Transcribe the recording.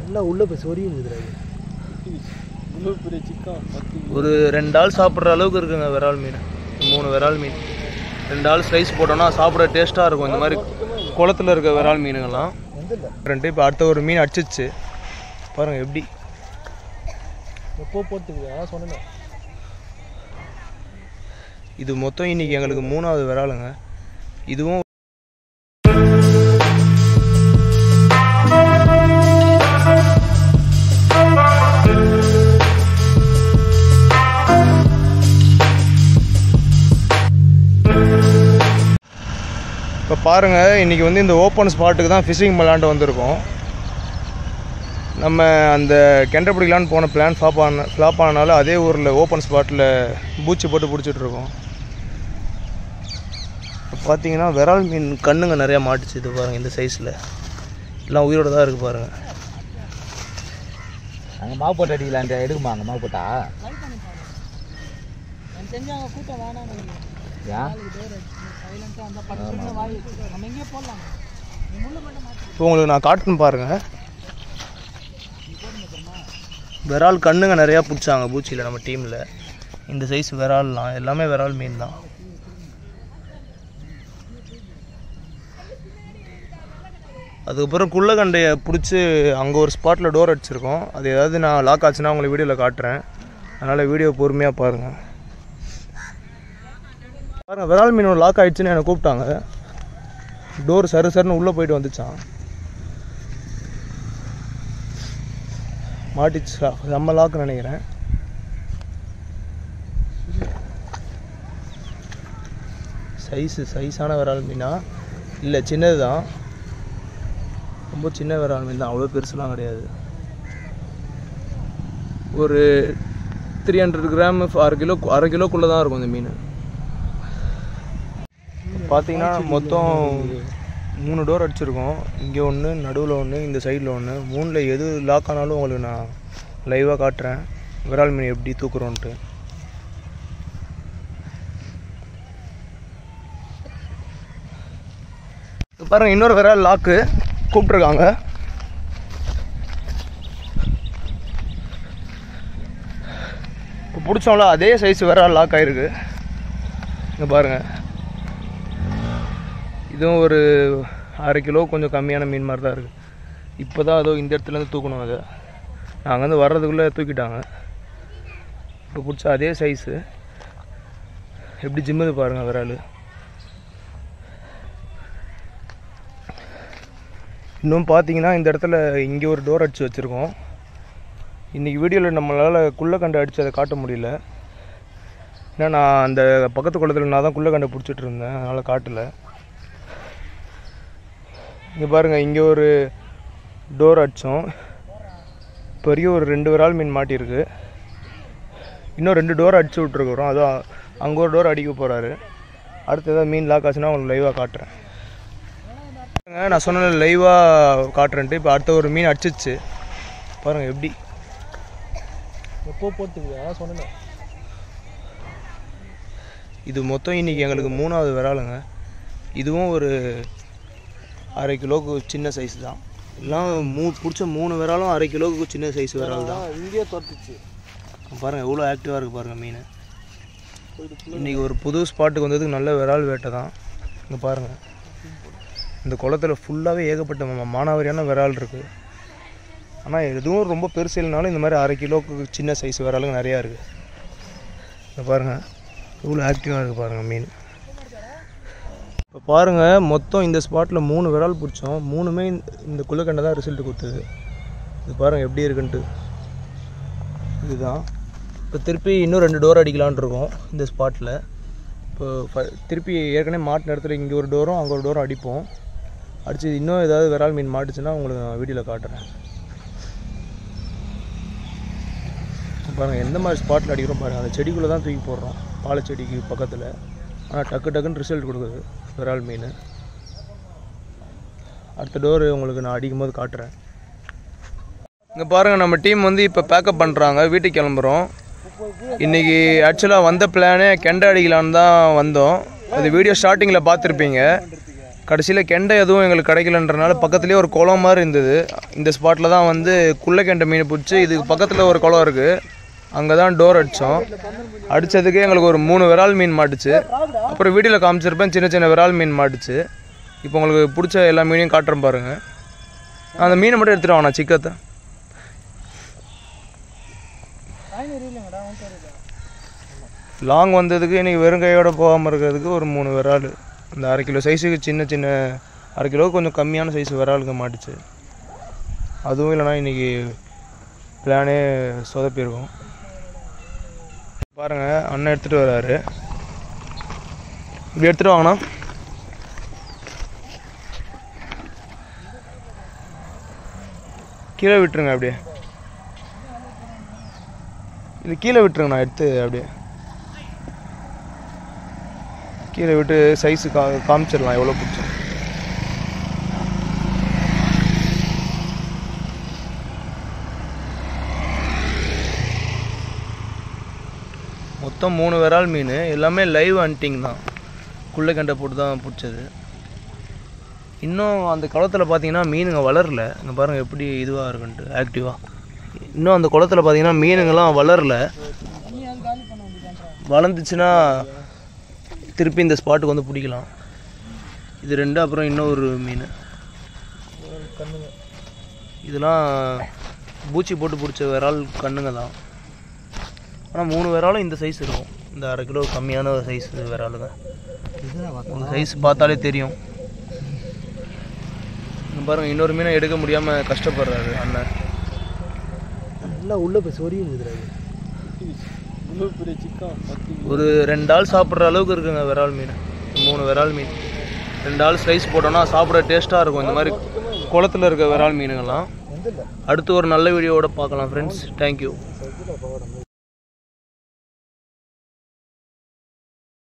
எல்லாம் உள்ளே போய் சொரியும் இதுறாங்க இவ்வளோ பெரிய சிக்கன் பத்து ஒரு ரெண்டு ஆள் சாப்பிட்ற அளவுக்கு இருக்குங்க விரால் மீன் மூணு விரால் மீன் ரெண்டு ஆள் ஸ்லைஸ் போட்டோம்னா சாப்பிட டேஸ்ட்டாக இருக்கும் இந்த மாதிரி குளத்துல இருக்க விரால் மீனுங்கெல்லாம் எந்த இல்லை ரெண்டு இப்போ அடுத்த ஒரு மீன் அடிச்சிச்சு பாருங்க எப்படி எப்போ போட்டுக்குது அதான் சொன்னேன் இது மொத்தம் இன்னைக்கு எங்களுக்கு மூணாவது விராலுங்க இதுவும் இப்போ பாருங்கள் இன்றைக்கி வந்து இந்த ஓப்பன் ஸ்பாட்டுக்கு தான் ஃபிஷிங் விளாண்டு வந்திருக்கோம் நம்ம அந்த கெண்டை பிடிக்கலான்னு போன பிளான் ஃப்ளாப் ஆன ஃப்ளாப் ஆனாலும் அதே ஊரில் ஓப்பன் ஸ்பாட்டில் பூச்சி போட்டு பிடிச்சிட்டு இருக்கோம் இப்போ பார்த்தீங்கன்னா விரால் மீன் கண்ணுங்க நிறையா மாட்டுச்சு இது பாருங்கள் இந்த சைஸில் எல்லாம் உயிரோட தான் இருக்குது பாருங்கள் அங்கே மாவு போட்டு அடிக்கலான்ட்டு எடுக்குமா அங்கே மாவு போட்டா செஞ்சாங்க கூட்டம் வேணாம் ஏன் சைலண்டாக அந்த பட்டு வாய் நம்ம எங்கேயே போடலாம் இப்போ உங்களுக்கு நான் காட்டுன்னு பாருங்கள் விரால் கண்ணுங்க நிறையா பிடிச்சாங்க பூச்சியில் நம்ம டீமில் இந்த சைஸ் விரால்லாம் எல்லாமே விரால் மீன் தான் அதுக்கப்புறம் குள்ளக்கண்டையை பிடிச்சி அங்கே ஒரு ஸ்பாட்டில் டோர் அடிச்சிருக்கோம் அது ஏதாவது நான் லாக் ஆச்சுன்னா உங்களுக்கு வீடியோவில் காட்டுறேன் அதனால் வீடியோ பொறுமையாக பாருங்கள் பாருங்கள் விரால் மீன் ஒரு லாக் ஆயிடுச்சுன்னு என்னை கூப்பிட்டாங்க டோர் சரு சருன்னு உள்ளே போயிட்டு வந்துச்சான் மாட்டிச்சு செம்ம லாக்கு நினைக்கிறேன் சைஸு சைஸான விரால் மீனா இல்லை சின்னது தான் ரொம்ப சின்ன விரால் மீன் தான் அவ்வளோ பெருசுலாம் கிடையாது ஒரு த்ரீ ஹண்ட்ரட் கிராம் அரை கிலோ அரை கிலோக்குள்ளே தான் இருக்கும் இந்த மீன் பார்த்தீங்கன்னா மொத்தம் மூணு டோர் அடிச்சிருக்கோம் இங்கே ஒன்று நடுவில் ஒன்று இந்த சைடில் ஒன்று மூணில் எது லாக் ஆனாலும் உங்களுக்கு நான் லைவாக காட்டுறேன் விரால் மீன் எப்படி தூக்குறோன்ட்டு இப்ப பாருங்க இன்னொரு விரால் லாக்கு கூப்பிட்ருக்காங்க இப்போ பிடிச்சோம்ல அதே சைஸ் விரால் லாக் ஆயிருக்கு இங்கே பாருங்கள் இதுவும் ஒரு அரை கிலோ கொஞ்சம் கம்மியான மீன் மாதிரி தான் இருக்குது இப்போ தான் அதோ இந்த இடத்துலேருந்து தூக்கணும் அதை நாங்கள் வந்து வர்றதுக்குள்ளே தூக்கிட்டாங்க இப்போ பிடிச்ச அதே சைஸு எப்படி ஜிம்முது பாருங்கள் விரால் இன்னும் பார்த்தீங்கன்னா இந்த இடத்துல இங்கே ஒரு டோர் அடித்து வச்சுருக்கோம் இன்றைக்கி வீடியோவில் நம்மளால் குள்ளக்கண்டை அடித்து அதை காட்ட முடியல ஏன்னா நான் அந்த பக்கத்து குளத்தில் நான் தான் குள்ளக்கண்டை பிடிச்சிட்டு இருந்தேன் அதனால் காட்டலை இங்கே பாருங்கள் இங்கே ஒரு டோர் அடித்தோம் பெரிய ஒரு ரெண்டு விரால் மீன் மாட்டியிருக்கு இன்னும் ரெண்டு டோர் அடிச்சு விட்ருக்குறோம் அதுவும் அங்கே ஒரு டோர் அடிக்க போகிறாரு அடுத்து ஏதாவது மீன் லாக் ஆச்சுன்னா உங்களுக்கு லைவாக காட்டுறேன் பாருங்க, நான் சொன்ன லைவாக காட்டுறேன்ட்டு இப்போ அடுத்த ஒரு மீன் அடிச்சிச்சு பாருங்கள் எப்படி எப்போ போட்டுக்குது அதான் சொன்னேன் இது மொத்தம் இன்றைக்கி எங்களுக்கு மூணாவது விராலுங்க இதுவும் ஒரு அரை கிலோவுக்கு சின்ன சைஸ் தான் எல்லாம் மூ பிடிச்ச மூணு விராலும் அரை கிலோவுக்கு சின்ன சைஸ் விரால் தான் இங்கேயே தோத்துச்சு பாருங்கள் எவ்வளோ ஆக்டிவாக இருக்குது பாருங்கள் மீன் இன்றைக்கி ஒரு புது ஸ்பாட்டுக்கு வந்ததுக்கு நல்ல விரால் வேட்டை தான் இங்கே பாருங்கள் இந்த குளத்துல ஃபுல்லாகவே ஏகப்பட்ட ம- மானாவாரியான விரால் இருக்குது ஆனால் எதுவும் ரொம்ப பெருசு இல்லைனாலும் இந்த மாதிரி அரை கிலோவுக்கு சின்ன சைஸ் விராலுங்க நிறையா இருக்குது இங்கே பாருங்கள் எவ்வளோ ஆக்டிவாக இருக்குது பாருங்கள் மீன் இப்போ பாருங்கள் மொத்தம் இந்த ஸ்பாட்டில் மூணு விரால் பிடிச்சோம் மூணுமே இந்த- இந்த குள்ளக்கண்டை தான் ரிசல்ட் கொடுத்தது இது பாருங்கள் எப்படி இருக்குன்ட்டு இதுதான் இப்போ திருப்பி இன்னும் ரெண்டு டோர் அடிக்கலான்னு இருக்கோம் இந்த ஸ்பாட்டில் இப்போ ஃப- திருப்பி ஏற்கனவே மாட்டின இடத்துல இங்கே ஒரு டோரும் அங்கே ஒரு டோரும் அடிப்போம் அடித்து இன்னும் ஏதாவது விரால் மீன் மாட்டுச்சுன்னா உங்களுக்கு நான் வீடியோவில் காட்டுறேன் பாருங்கள் எந்த மாதிரி ஸ்பாட்டில் அடிக்கிறோம் பாருங்கள் அந்த செடிக்குள்ளே தான் தூக்கி போடுறோம் பாலை செடிக்கு பக்கத்தில் ஆனால் டக்கு டக்குன்னு ரிசல்ட் கொடுக்குது விரால் மீன் அடுத்த டோர் உங்களுக்கு நான் அடிக்கும்போது காட்டுறேன் இங்கே பாருங்கள் நம்ம டீம் வந்து இப்போ பேக்கப் பண்ணுறாங்க வீட்டுக்கு கிளம்புறோம் இன்றைக்கி ஆக்சுவலாக வந்த பிளானே கெண்டை அடிக்கலான்னு தான் வந்தோம் அது வீடியோ ஸ்டார்டிங்கில் பார்த்துருப்பீங்க கடைசியில் கெண்டை எதுவும் எங்களுக்கு கிடைக்கலன்றனால பக்கத்துலேயே ஒரு குளம் மாதிரி இருந்தது இந்த ஸ்பாட்டில் தான் வந்து குள்ளை கெண்டை மீன் பிடிச்சி இதுக்கு பக்கத்தில் ஒரு குளம் இருக்குது அங்கே தான் டோர் அடித்தோம் அடித்ததுக்கு எங்களுக்கு ஒரு மூணு விரால் மீன் மாட்டுச்சு அப்புறம் வீடியோவில் காமிச்சிருப்பேன் சின்ன சின்ன விரால் மீன் மாட்டுச்சு இப்போ உங்களுக்கு பிடிச்ச எல்லா மீனையும் காட்டுறேன் பாருங்கள் அந்த மீனை மட்டும் எடுத்துகிட்டு வாங்கண்ணா சிக்கத்தை லாங் வந்ததுக்கு இன்றைக்கி வெறும் கையோட போகாமல் இருக்கிறதுக்கு ஒரு மூணு விரால் இந்த அரை கிலோ சைஸுக்கு சின்ன சின்ன அரை கிலோ கொஞ்சம் கம்மியான சைஸ் விராலுக்கு மாட்டுச்சு அதுவும் இல்லைனா இன்றைக்கி பிளானே சொதப்பியிருக்கும் பாருங்கள் அண்ணன் எடுத்துகிட்டு வராரு இப்படி எடுத்துகிட்டு வாங்கண்ணா கீழே விட்டுருங்க அப்படியே இது கீழே விட்டுருங்க நான் எடுத்து அப்படியே கீழே விட்டு சைஸு கா காமிச்சிடலாம் எவ்வளோ பிடிச்சோம் மொத்தம் மூணு விரால் மீன் எல்லாமே லைவ் ஹண்டிங் தான் குள்ளை கண்டை போட்டு தான் பிடிச்சது இன்னும் அந்த குளத்துல பார்த்தீங்கன்னா மீனுங்க வளரல இங்கே பாருங்கள் எப்படி இதுவாக இருக்குன்ட்டு ஆக்டிவாக இன்னும் அந்த குளத்துல பார்த்தீங்கன்னா மீனுங்கெல்லாம் வளரல வளர்ந்துச்சுன்னா திருப்பி இந்த ஸ்பாட்டுக்கு வந்து பிடிக்கலாம் இது ரெண்டு அப்புறம் இன்னொரு மீன் இதெல்லாம் பூச்சி போட்டு பிடிச்ச விரால் கண்ணுங்க தான் ஆனால் மூணு விராலும் இந்த சைஸ் இருக்கும் இந்த அரை கிலோ கம்மியான சைஸ் விராலுங்க உங்க சைஸ் பார்த்தாலே தெரியும் இங்க பாருங்க இன்னொரு மீனை எடுக்க முடியாமல் கஷ்டப்படுறாரு அண்ணன் நல்லா உள்ளே போய் சொரியுது இவ்வளோ பெரிய சிக்கன் பத்து ஒரு ரெண்டு ஆள் சாப்பிட்ற அளவுக்கு இருக்குங்க விரால் மீன் மூணு விரால் மீன் ரெண்டு ஆள் ஸ்லைஸ் போட்டோன்னா சாப்பிட டேஸ்ட்டாக இருக்கும் இந்த மாதிரி குளத்துல இருக்க விரால் மீனுங்கெல்லாம் அடுத்து ஒரு நல்ல வீடியோவோட பார்க்கலாம் ஃப்ரெண்ட்ஸ் தேங்க்யூ